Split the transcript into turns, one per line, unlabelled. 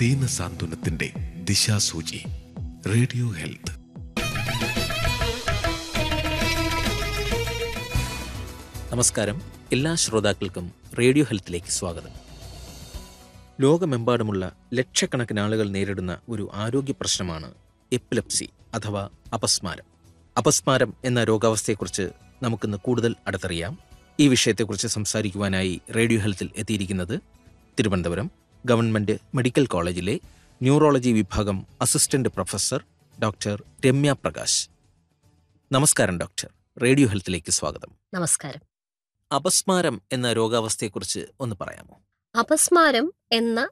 ദീനസാന്ത്വനത്തിന്റെ ദിശാസൂചി radio health
നമസ്കാരം എല്ലാ ശ്രോതാക്കൾക്കും റേഡിയോ ഹെൽത്തിലേക്ക് സ്വാഗതം ലോകമെമ്പാടുമുള്ള ലക്ഷക്കണക്കിന് ആളുകൾ നേരിടുന്ന ഒരു ആരോഗ്യ പ്രശ്നമാണ് എപ്പിലെപ്സി അഥവാ അപസ്മാരം അപസ്മാരം എന്ന രോഗാവസ്ഥയെക്കുറിച്ച് നമുക്കിന്ന് കൂടുതൽ അടുത്തറിയാം ഈ വിഷയത്തെക്കുറിച്ച് സംസാരിക്കുവാനായി റേഡിയോ ഹെൽത്തിൽ എത്തിയിരിക്കുന്നത് തിരുവനന്തപുരം ഗവൺമെന്റ് മെഡിക്കൽ കോളേജിലെ ന്യൂറോളജി വിഭാഗം assistant professor doctor Ramya Prakash നമസ്കാരം ഡോക്ടർ റേഡിയോ ഹെൽത്തിലേക്ക് സ്വാഗതം
നമസ്കാരം
അപസ്മാരം എന്ന രോഗാവസ്ഥയെക്കുറിച്ച് ഒന്ന് പറയാമോ
അപസ്മാരം എന്ന